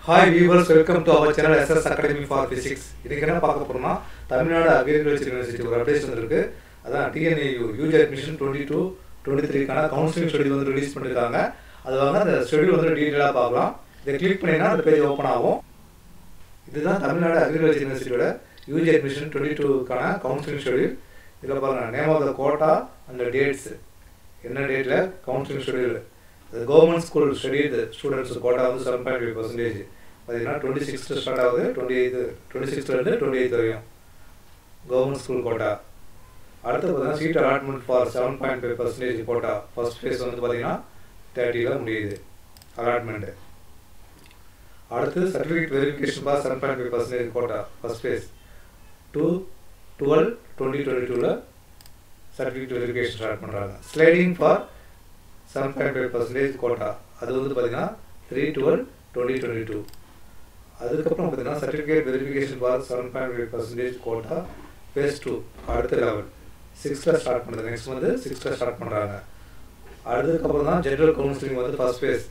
hi viewers welcome to our channel SS academy for physics இதுக்கு என்ன பார்க்க போறோம்னா தமிழ்நாடு அக்ரிகல்ச்சர் யூனிவர்சிட்டி ஒரு அப்டேஷன் வந்திருக்கு அதான் TNAU UG admission twenty two twenty த்ரீக்கான கவுன்சிலிங் ஷெடியூல் வந்து ரிலீஸ் பண்ணியிருக்காங்க அது வந்து அந்த ஷெடியூல் வந்து டீட்டெயிலாக பார்க்கலாம் இதை கிளிக் பண்ணினா அந்த பேஜ் ஓப்பன் ஆகும் இதுதான் தமிழ்நாடு அக்ரிகல்ச்சர் யூனிவர்சிட்டியோட யூஜி அட்மிஷன் டுவெண்ட்டி டூக்கான கவுன்சிலிங் ஷெடியூல் இதில் பாருங்க நேம் ஆஃப் த கோட்டா அந்த டேட்ஸ் என்ன டேட்டில் கவுன்சிலிங் ஷெடியூல் அது government school studied students quota வந்து செவன் பாயிண்ட் ஃபைவ் பர்சன்டேஜ் பார்த்தீங்கன்னா டுவெண்ட்டி சிக்ஸ் ஸ்டார்ட் ஆகுது டுவெண்ட்டி எயிட் டுவெண்ட்டி சிக்ஸ்லேருந்து டுவெண்ட்டி எயிட் வரையும் கவர்மெண்ட் ஸ்கூல் கோட்டா அடுத்து பார்த்தீங்கன்னா seat allotment for seven point five percentage quota first phase வந்து பார்த்தீங்கன்னா தேர்ட்டியில் முடியுது அலாட்மெண்ட்டு அடுத்து certificate verification for seven point five percentage quota first phase two twelve twenty twenty டூவில் சர்டிஃபிகேட் வெரிஃபிகேஷன் ஸ்டார்ட் பண்ணுறாங்க sliding for seven point five percentage quota அது வந்து பார்த்தீங்கன்னா three twelve twenty twenty two அதுக்கப்புறம் பார்த்தீங்கன்னா certificate verification for seven point five percentage quota phase two அடுத்த level சிக்ஸ்த்தில் start பண்ணுறது நெக்ஸ்ட் வந்து சிக்ஸ்த்தில் ஸ்டார்ட் பண்ணுறாங்க அதுக்கப்புறம் தான் ஜென்ரல் கவுன்சிலிங் வந்து first phase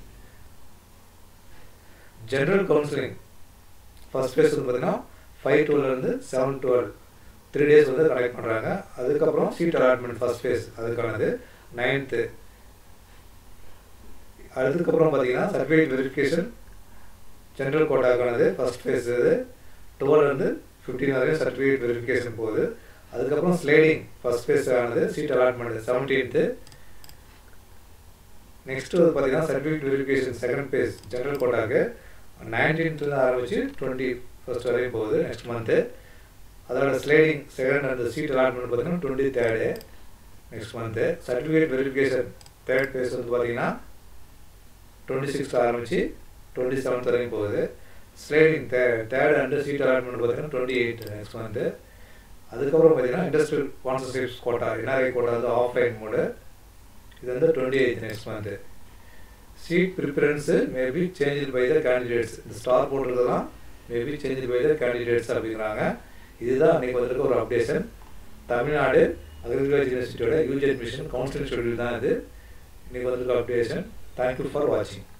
general counselling first phase வந்து பார்த்தீங்கன்னா five டுவெல்லேருந்து seven twelve three days வந்து கனெக்ட் பண்ணுறாங்க அதுக்கப்புறம் சீட் அலாட்மெண்ட் ஃபர்ஸ்ட் ஃபேஸ் அதுக்கானது நைன்த்து அதுக்கப்புறம் பார்த்தீங்கன்னா சர்டிஃபிகேட் வெரிஃபிகேஷன் ஜென்ரல் கோட்டாக்கானது ஃபர்ஸ்ட் ஃபேஸ் இது டுவெல்லேருந்து ஃபிஃப்டீன் வரையும் சர்டிஃபிகேட் வெரிஃபிகேஷன் போகுது அதுக்கப்புறம் ஸ்லைடிங் ஃபர்ஸ்ட் ஃபேஸ் ஆனது சீட் அலாட்மெண்ட் செவன்டீன்த்து நெக்ஸ்ட் வந்து பார்த்தீங்கன்னா certificate verification second phase general கோட்டாக்கு நைன்டீன்த்துலேருந்து ஆரம்பிச்சு டுவெண்ட்டி ஃபர்ஸ்ட் வரையும் போகுது நெக்ஸ்ட் மந்த்து அதோட ஸ்லைடிங் செகண்ட் அந்த சீட் அலாட்மெண்ட் பார்த்தீங்கன்னா twenty third next month certificate verification third phase வந்து பார்த்தீங்கன்னா டுவெண்ட்டி சிக்ஸ் ஆரம்பிச்சு டுவெண்ட்டி செவன்த் வரைக்கும் போகுது ஸ்லைடிங் தே தேர்ட் அண்டு சீட் அலாட்மெண்ட் பார்த்தீங்கன்னா டுவெண்ட்டி எயிட் நெக்ஸ்ட் மந்த்து அதுக்கப்புறம் பார்த்தீங்கன்னா industrial sponsorships quota NRI quota வந்து ஆஃப்லைன் மோடு இது வந்து twenty eight next month seat preference maybe change by the candidates இந்த ஸ்டார் போட்டுறதுலாம் maybe change by the candidates அப்படிங்கிறாங்க இதுதான் அன்றைக்கி வந்திருக்க ஒரு அப்டேஷன் தமிழ்நாடு அக்ரிகல்ச்சர் யூனிவர்சிட்டியோட யூஜி அட்மிஷன் கவுன்சிலிங் ஷெடியூல் தான் இது இன்றைக்கி வந்திருக்க அப்டேஷன் தேங்க்யூ ஃபார் வாட்சிங்